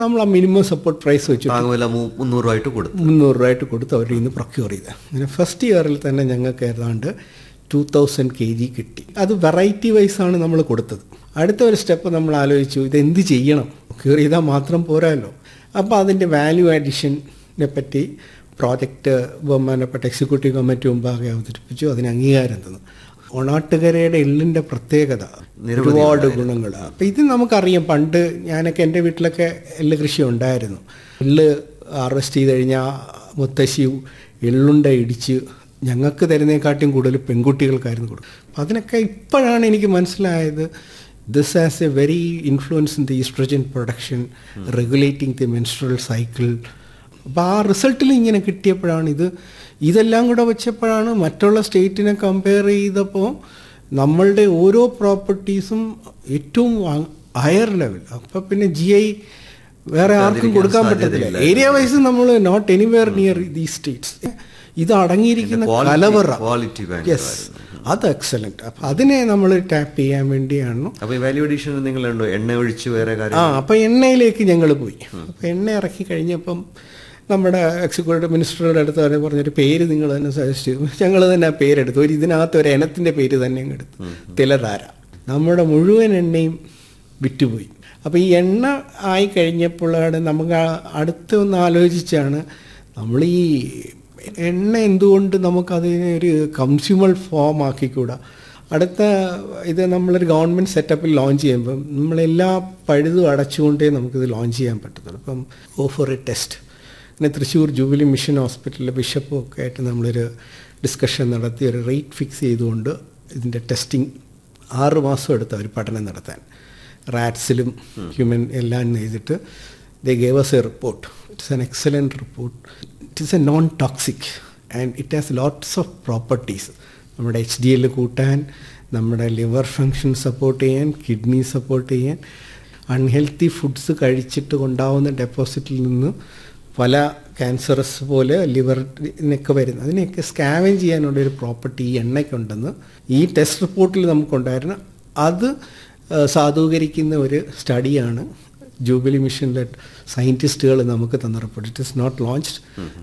നമ്മൾ ആ minimum support price വെച്ചിട്ട് താങ്ങുവില മു- മുന്നൂറ് രൂപയായിട്ട് കൊടുത്തു മുന്നൂറ് രൂപയായിട്ട് കൊടുത്ത് അവരുടെ നിന്ന് പ്രൊക്യൂർ ചെയ്ത് അങ്ങനെ ഫസ്റ്റ് ഇയറിൽ തന്നെ ഞങ്ങൾക്ക് ഏതാണ്ട് ടു തൗസൻഡ് കെ ജി കിട്ടി അത് വെറൈറ്റി വൈസ് ആണ് നമ്മൾ കൊടുത്തത് അടുത്ത ഒരു സ്റ്റെപ്പ് നമ്മൾ ആലോചിച്ചു ഇത് എന്ത് ചെയ്യണം പ്രൊക്യൂർ ചെയ്താൽ മാത്രം പോരാല്ലോ അപ്പോൾ അതിൻ്റെ വാല്യൂ അഡീഷനെ പറ്റി പ്രോജക്റ്റ് ബഹുമാനപ്പെട്ട എക്സിക്യൂട്ടീവ് കമ്മിറ്റി മുമ്പാകെ അവതരിപ്പിച്ചു അതിന് അംഗീകാരം തന്നു ഒണാട്ടുകരയുടെ എള്ളിൻ്റെ പ്രത്യേകത ഒരുപാട് ഗുണങ്ങൾ അപ്പം ഇത് നമുക്കറിയാം പണ്ട് ഞാനൊക്കെ എൻ്റെ വീട്ടിലൊക്കെ എള്ള് കൃഷി ഉണ്ടായിരുന്നു എള്ള് ഹാർവെസ്റ്റ് ചെയ്ത് കഴിഞ്ഞാൽ മുത്തശ്ശി എള്ളുണ്ട ഇടിച്ച് ഞങ്ങൾക്ക് തരുന്നതിനെക്കാട്ടിയും കൂടുതൽ പെൺകുട്ടികൾക്കായിരുന്നു കൊടുക്കും അപ്പം അതിനൊക്കെ ഇപ്പോഴാണ് എനിക്ക് മനസ്സിലായത് this has a very influence in the estrogen production regulating the menstrual cycle അപ്പോൾ ആ റിസൾട്ടിൽ ഇങ്ങനെ കിട്ടിയപ്പോഴാണ് ഇത് ഇതെല്ലാം കൂടെ വെച്ചപ്പോഴാണ് മറ്റുള്ള സ്റ്റേറ്റിനെ കമ്പയർ ചെയ്തപ്പോൾ നമ്മളുടെ ഓരോ പ്രോപ്പർട്ടീസും ഏറ്റവും ഹയർ ലെവൽ അപ്പോൾ പിന്നെ ജി ഐ വേറെ ആർക്കും കൊടുക്കാൻ പറ്റത്തില്ല ഏരിയ വൈസ് നമ്മൾ not anywhere near the states ഇത് അടങ്ങിയിരിക്കുന്ന quality- കലവറ quality ഭയങ്കര യെസ് അത് എക്സലന്റ് അപ്പം അതിനെ നമ്മൾ ടാപ്പ് ചെയ്യാൻ വേണ്ടിയാണ് അപ്പൊ ഈ വാല്യൂ അഡീഷൻ നിങ്ങൾ ഉണ്ടോ എണ്ണ ഒഴിച്ച് വേറെ ആ കാര്യം അപ്പം എണ്ണയിലേക്ക് ഞങ്ങൾ പോയി അപ്പം എണ്ണ ഇറക്കി കഴിഞ്ഞപ്പം നമ്മുടെ എക്സിക്യൂട്ടീവ് മിനിസ്റ്ററുടെ അടുത്ത് തന്നെ പറഞ്ഞൊരു പേര് നിങ്ങൾ തന്നെ സജസ്റ്റ് ചെയ്തു ഞങ്ങൾ തന്നെ ആ പേരെടുത്തു ഒരു ഇതിനകത്ത് ഒരു ഇനത്തിൻ്റെ പേര് തന്നെ അങ്ങ് എടുത്തു തിലധാര നമ്മുടെ മുഴുവൻ എണ്ണയും വിറ്റുപോയി അപ്പോൾ ഈ എണ്ണ ആയി കഴിഞ്ഞപ്പോഴാണ് നമുക്ക് ആ അടുത്ത് ഒന്ന് ആലോചിച്ചാണ് നമ്മൾ ഈ എണ്ണ എന്തുകൊണ്ട് നമുക്കതിനെ ഒരു കൺസ്യൂമർ ഫോം ആക്കിക്കൂടാ അടുത്ത ഇത് നമ്മളൊരു ഗവൺമെൻറ് സെറ്റപ്പിൽ ലോഞ്ച് ചെയ്യുമ്പം നമ്മളെല്ലാ പഴുതും അടച്ചുകൊണ്ടേ നമുക്കിത് ലോഞ്ച് ചെയ്യാൻ പറ്റത്തുള്ളൂ അപ്പം ഓ ഫോർ എ ടെസ്റ്റ് പിന്നെ തൃശ്ശൂർ ജൂബിലി മിഷൻ ഹോസ്പിറ്റലിലെ ബിഷപ്പും ഒക്കെ ആയിട്ട് നമ്മളൊരു ഡിസ്കഷൻ നടത്തി ഒരു റേറ്റ് ഫിക്സ് ചെയ്തുകൊണ്ട് ഇതിൻ്റെ ടെസ്റ്റിംഗ് ആറ് മാസം എടുത്ത ഒരു പഠനം നടത്താൻ റാറ്റ്സിലും ഹ്യൂമൻ എല്ലാം ചെയ്തിട്ട് they gave us a report it's an excellent report it is a non toxic and it has lots of properties നമ്മുടെ എച്ച് ഡി എൽ കൂട്ടാൻ നമ്മുടെ ലിവർ ഫങ്ഷൻ സപ്പോർട്ട് ചെയ്യാൻ കിഡ്നി സപ്പോർട്ട് ചെയ്യാൻ അൺഹെൽത്തി ഫുഡ്സ് കഴിച്ചിട്ട് ഉണ്ടാവുന്ന ഡെപ്പോസിറ്റിൽ നിന്ന് പല ക്യാൻസറസ് പോലെ ലിവറിനൊക്കെ വരുന്നത് അതിനെയൊക്കെ സ്കാവൻ ചെയ്യാനുള്ള ഒരു പ്രോപ്പർട്ടി ഈ എണ്ണയ്ക്കുണ്ടെന്ന് ഈ ടെസ്റ്റ് റിപ്പോർട്ടിൽ നമുക്കുണ്ടായിരുന്നു അത് ആ, സാധൂകരിക്കുന്ന ഒരു സ്റ്റഡിയാണ് ജൂബിലി മിഷനിലെ സയൻറ്റിസ്റ്റുകൾ നമുക്ക് തന്ന report it is not launched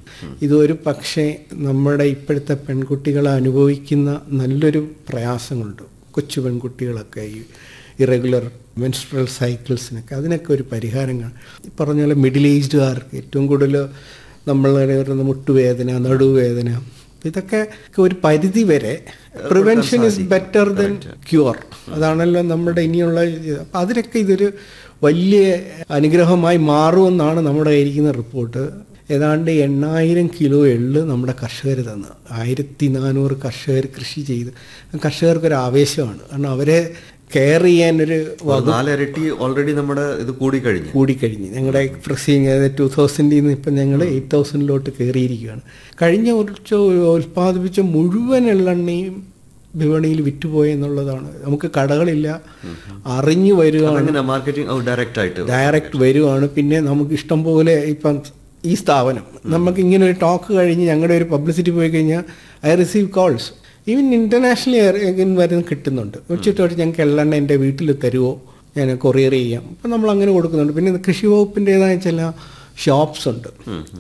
ഇതൊരു പക്ഷേ നമ്മുടെ ഇപ്പോഴത്തെ പെൺകുട്ടികൾ അനുഭവിക്കുന്ന നല്ലൊരു പ്രയാസങ്ങളുണ്ട് കൊച്ചു പെൺകുട്ടികളൊക്കെ ഈ ഇറഗുലർ മെൻസ്ട്രൽ സൈക്കിൾസിനൊക്കെ അതിനൊക്കെ ഒരു പരിഹാരം കാണും ഈ പറഞ്ഞ പോലെ മിഡിൽ ഏജ്ഡുകാർക്ക് ഏറ്റവും കൂടുതൽ നമ്മൾ പറയുന്ന മുട്ടുവേദന നടുവേദന ഇതൊക്കെ ഒരു പരിധി വരെ prevention is better than cure അതാണല്ലോ നമ്മുടെ ഇനിയുള്ള ഇത്. അപ്പം അതിനൊക്കെ ഇതൊരു വലിയ അനുഗ്രഹമായി മാറുമെന്നാണ് നമ്മുടെ കയ്യിരിക്കുന്ന റിപ്പോർട്ട് ഏതാണ്ട് എണ്ണായിരം കിലോ എള്ള് നമ്മുടെ കർഷകർ തന്നു ആയിരത്തി നാനൂറ് കർഷകർ കൃഷി ചെയ്ത് കർഷകർക്കൊരു ആവേശമാണ് കാരണം അവരെ കെയർ ചെയ്യാനൊരു നാലിരട്ടി ഓൾറെഡി നമ്മുടെ ഇത് കൂടി കഴിഞ്ഞു കൂടിക്കഴിഞ്ഞ് ഞങ്ങളുടെ പ്രസിങ് ടു തൗസൻഡിൽ നിന്ന് ഇപ്പം ഞങ്ങൾ എയ്റ്റ് തൗസൻഡിലോട്ട് കയറിയിരിക്കുകയാണ് കഴിഞ്ഞ വർഷം ഉൽപ്പാദിപ്പിച്ച മുഴുവൻ എള്ളെണ്ണയും വിപണിയിൽ വിറ്റുപോയി എന്നുള്ളതാണ് നമുക്ക് കടകളില്ല അറിഞ്ഞു വരികയാണ് അങ്ങനെ മാർക്കറ്റിംഗ് ഡയറക്റ്റ് ആയിട്ട് ഡയറക്റ്റ് വരുവാണ് പിന്നെ നമുക്ക് ഇഷ്ടം പോലെ ഇപ്പം ഈ സ്ഥാപനം നമുക്ക് ഇങ്ങനെ ഒരു ടോക്ക് കഴിഞ്ഞ് ഞങ്ങളുടെ ഒരു പബ്ലിസിറ്റി പോയി കഴിഞ്ഞാൽ I receive calls even internationally വരുന്ന കിട്ടുന്നുണ്ട് വെച്ചിട്ട് ഞങ്ങൾക്ക് എള്ളെണ്ണ എൻ്റെ വീട്ടിൽ തരുമോ ഞാൻ കൊറിയർ ചെയ്യാം അപ്പം നമ്മൾ അങ്ങനെ കൊടുക്കുന്നുണ്ട് പിന്നെ കൃഷി വകുപ്പിൻ്റെതായ ചില ഷോപ്സ് ഉണ്ട്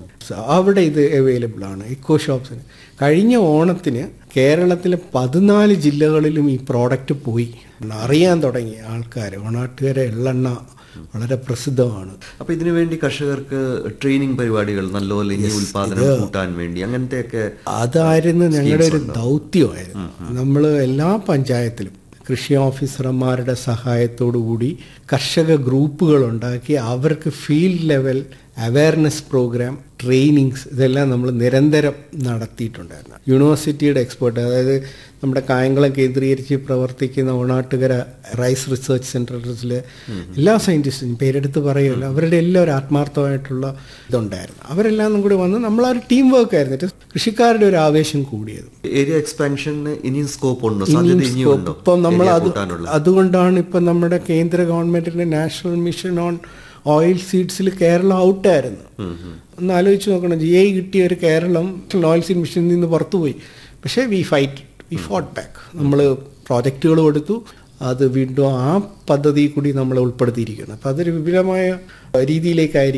അവിടെ ഇത് അവൈലബിൾ ആണ് ഇക്കോ ഷോപ്സിന് കഴിഞ്ഞ ഓണത്തിന് കേരളത്തിലെ പതിനാല് ജില്ലകളിലും ഈ പ്രോഡക്റ്റ് പോയി അറിയാൻ തുടങ്ങി ആൾക്കാർ ഓണാട്ടുകാരെ എള്ളെണ്ണ വളരെ പ്രസിദ്ധമാണ് അപ്പൊ ഇതിനു വേണ്ടി കർഷകർക്ക് ട്രെയിനിങ് പരിപാടികൾ നല്ലപോലെ ഇനി ഉൽപാദനം കൂട്ടാൻ വേണ്ടി അങ്ങനത്തെയൊക്കെ അതായിരുന്നു ഞങ്ങളുടെ ഒരു ദൗത്യമായിരുന്നു നമ്മൾ എല്ലാ പഞ്ചായത്തിലും കൃഷി ഓഫീസർമാരുടെ സഹായത്തോടു കൂടി കർഷക ഗ്രൂപ്പുകൾ ഉണ്ടാക്കി അവർക്ക് field level awareness programme trainings ഇതെല്ലാം നമ്മൾ നിരന്തരം നടത്തിയിട്ടുണ്ടായിരുന്നു യൂണിവേഴ്സിറ്റിയുടെ എക്സ്പേർട്ട് അതായത് നമ്മുടെ കായംകുളം കേന്ദ്രീകരിച്ച് പ്രവർത്തിക്കുന്ന ഓണാട്ടുകര റൈസ് റിസർച്ച് സെൻറ്ററിലെ എല്ലാ സയൻറ്റിസ്റ്റും പേരെടുത്ത് പറയുമല്ലോ അവരുടെ എല്ലാം ഒരു ആത്മാർത്ഥമായിട്ടുള്ള ഇതുണ്ടായിരുന്നു അവരെല്ലാം കൂടി വന്ന് നമ്മളൊരു ടീം വർക്ക് ആയിരുന്നു കൃഷിക്കാരുടെ ഒരു ആവേശം കൂടിയത് ഏരിയ എക്സ്പാൻഷന് ഇനിയും സ്കോപ്പ് ഉണ്ടോ സാധ്യത ഇനിയും ഉണ്ടോ ഇപ്പം നമ്മൾ Area അത് കൂട്ടാനുള്ള അതുകൊണ്ടാണ് ഇപ്പം നമ്മുടെ കേന്ദ്ര ഗവൺമെന്റിന്റെ നാഷണൽ മിഷൻ ഓൺ ഓയിൽ സീഡ്സിൽ കേരളം ഔട്ടായിരുന്നു ഒന്ന് ആലോചിച്ച് നോക്കണം ജി ഐ കിട്ടിയ ഒരു കേരളം ഓയിൽ സീഡ് മിഷനിൽ നിന്ന് പുറത്തുപോയി പക്ഷേ we fight we fought back നമ്മൾ പ്രോജക്റ്റുകൾ കൊടുത്തു അത് വീണ്ടും ആ പദ്ധതി കൂടി നമ്മൾ ഉൾപ്പെടുത്തിയിരിക്കുകയാണ് അപ്പം അതൊരു വിപുലമായ രീതിയിലേക്കായിരിക്കും